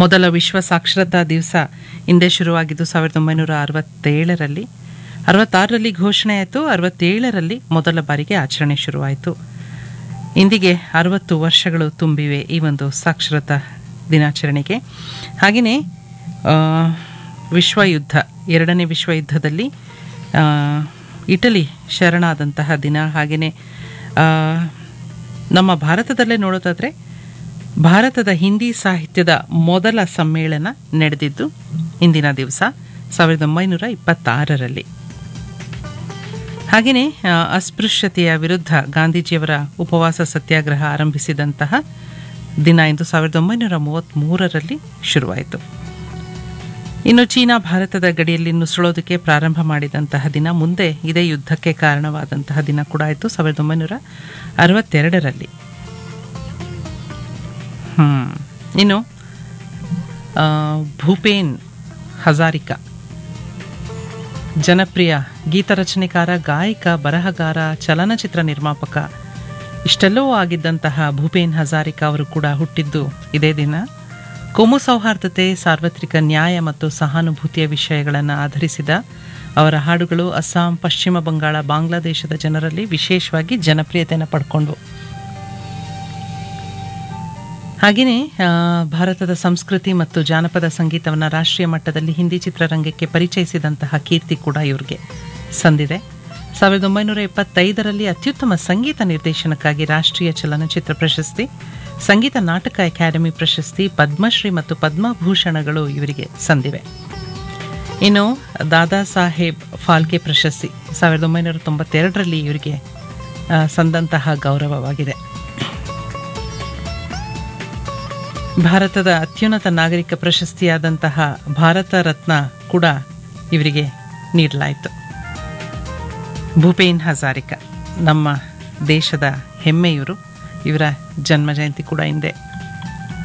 ಮೊದಲ ವಿಶ್ವ ಸಾಕ್ಷರತಾ ದಿವಸ ಹಿಂದೆ ಶುರುವಾಗಿದ್ದು ಸಾವಿರದ ಒಂಬೈನೂರ ಅರವತ್ತೇಳರಲ್ಲಿ ಅರವತ್ತಾರರಲ್ಲಿ ಘೋಷಣೆ ಆಯಿತು ಅರವತ್ತೇಳರಲ್ಲಿ ಮೊದಲ ಬಾರಿಗೆ ಆಚರಣೆ ಶುರುವಾಯಿತು ಇಂದಿಗೆ ಅರವತ್ತು ವರ್ಷಗಳು ತುಂಬಿವೆ ಈ ಒಂದು ಸಾಕ್ಷರತಾ ದಿನಾಚರಣೆಗೆ ಹಾಗೆಯೇ ಆ, ವಿಶ್ವ ಯುದ್ಧ ಎರಡನೇ ವಿಶ್ವ ಯುದ್ಧದಲ್ಲಿ ಆ, ಇಟಲಿ ಶರಣಾದಂತಹ ದಿನ ಹಾಗೆಯೇ ನಮ್ಮ ಭಾರತದಲ್ಲೇ ನೋಡೋದಾದರೆ ಭಾರತದ ಹಿಂದಿ ಸಾಹಿತ್ಯದ ಮೊದಲ ಸಮ್ಮೇಳನ ನಡೆದಿದ್ದು ಇಂದಿನ ದಿವಸ ಸಾವಿರದ ಒಂಬೈನೂರ ಇಪ್ಪತ್ತಾರರಲ್ಲಿ ಹಾಗೆಯೇ ಆ, ಅಸ್ಪೃಶ್ಯತೆಯ ವಿರುದ್ಧ ಗಾಂಧೀಜಿಯವರ ಉಪವಾಸ ಸತ್ಯಾಗ್ರಹ ಆರಂಭಿಸಿದಂತಹ ದಿನ ಎಂದು ಸಾವಿರದ ಒಂಬೈನೂರ ಮೂವತ್ತ್ಮೂರರಲ್ಲಿ ಶುರುವಾಯಿತು ಇನ್ನು ಚೀನಾ ಭಾರತದ ಗಡಿಯಲ್ಲಿ ನುಸುಳೋದಕ್ಕೆ ಪ್ರಾರಂಭ ಮಾಡಿದಂತಹ ದಿನ ಮುಂದೆ ಇದೇ ಯುದ್ಧಕ್ಕೆ ಕಾರಣವಾದಂತಹ ದಿನ ಕೂಡ ಆಯಿತು ಸಾವಿರದ ಒಂಬೈನೂರ ಅರವತ್ತೆರಡರಲ್ಲಿ ಹ್ಮ್. ಇನ್ನು ಆ, ಭೂಪೇನ್ ಹಜಾರಿಕಾ ಜನಪ್ರಿಯ ಗೀತರಚನೆಕಾರ ಗಾಯಕ ಬರಹಗಾರ ಚಲನಚಿತ್ರ ನಿರ್ಮಾಪಕ ಇಷ್ಟೆಲ್ಲವೂ ಆಗಿದ್ದಂತಹ ಭೂಪೇನ್ ಹಜಾರಿಕಾ ಅವರು ಕೂಡ ಹುಟ್ಟಿದ್ದು ಇದೇ ದಿನ ಕೋಮು ಸೌಹಾರ್ದತೆ ಸಾರ್ವತ್ರಿಕ ನ್ಯಾಯ ಮತ್ತು ಸಹಾನುಭೂತಿಯ ವಿಷಯಗಳನ್ನು ಆಧರಿಸಿದ ಅವರ ಹಾಡುಗಳು ಅಸ್ಸಾಂ ಪಶ್ಚಿಮ ಬಂಗಾಳ ಬಾಂಗ್ಲಾದೇಶದ ಜನರಲ್ಲಿ ವಿಶೇಷವಾಗಿ ಜನಪ್ರಿಯತೆಯನ್ನು ಪಡ್ಕೊಂಡ್ವು ಹಾಗೆಯೇ ಆ, ಭಾರತದ ಸಂಸ್ಕೃತಿ ಮತ್ತು ಜಾನಪದ ಸಂಗೀತವನ್ನು ರಾಷ್ಟ್ರೀಯ ಮಟ್ಟದಲ್ಲಿ ಹಿಂದಿ ಚಿತ್ರರಂಗಕ್ಕೆ ಪರಿಚಯಿಸಿದಂತಹ ಕೀರ್ತಿ ಕೂಡ ಇವ್ರಿಗೆ ಸಂದಿದೆ ಸಾವಿರದ ಒಂಬೈನೂರ ಎಪ್ಪತ್ತೈದರಲ್ಲಿ ಅತ್ಯುತ್ತಮ ಸಂಗೀತ ನಿರ್ದೇಶನಕ್ಕಾಗಿ ರಾಷ್ಟ್ರೀಯ ಚಲನಚಿತ್ರ ಪ್ರಶಸ್ತಿ ಸಂಗೀತ ನಾಟಕ ಅಕಾಡೆಮಿ ಪ್ರಶಸ್ತಿ ಪದ್ಮಶ್ರೀ ಮತ್ತು ಪದ್ಮಭೂಷಣಗಳು ಇವರಿಗೆ ಸಂದಿವೆ ಇನ್ನು ದಾದಾ ಸಾಹೇಬ್ ಫಾಲ್ಕೆ ಪ್ರಶಸ್ತಿ ಸಾವಿರದ ಒಂಬೈನೂರ ತೊಂಬತ್ತೆರಡರಲ್ಲಿ ಇವರಿಗೆ ಆ, ಸಂದಂತಹ ಗೌರವವಾಗಿದೆ ಭಾರತದ ಅತ್ಯುನ್ನತ ನಾಗರಿಕ ಪ್ರಶಸ್ತಿಯಾದಂತಹ ಭಾರತ ರತ್ನ ಕೂಡ ಇವರಿಗೆ ನೀಡಲಾಯಿತು ಭೂಪೇನ್ ಹಜಾರಿಕಾ ನಮ್ಮ ದೇಶದ ಹೆಮ್ಮೆಯವರು ಇವರ ಜನ್ಮ ಜಯಂತಿ ಕೂಡ ಹಿಂದೆ